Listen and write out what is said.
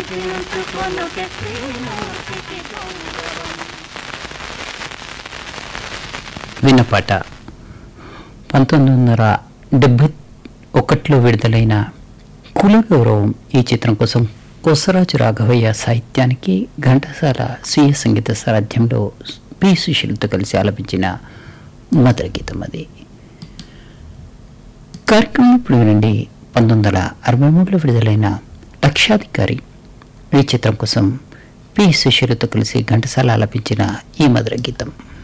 విన్నపాట పంతొమ్మిది వందల డెబ్భై ఒకటిలో విడుదలైన కుల గౌరవం ఈ చిత్రం కోసం కొసరాజు రాఘవయ్య సాహిత్యానికి ఘంటసాల స్వీయ సంగీత సారథ్యంలో పి సుశీలతో కలిసి ఆలపించిన మధుర గీతం అది కార్యక్రమం ఇప్పుడు వినండి పంతొమ్మిది వందల అరవై మూడులో విడుదలైన లక్షాధికారి ఈ చిత్రం కోసం పి సుశీలతో కలిసి ఘంటసాల ఆలపించిన ఈ మధుర గీతం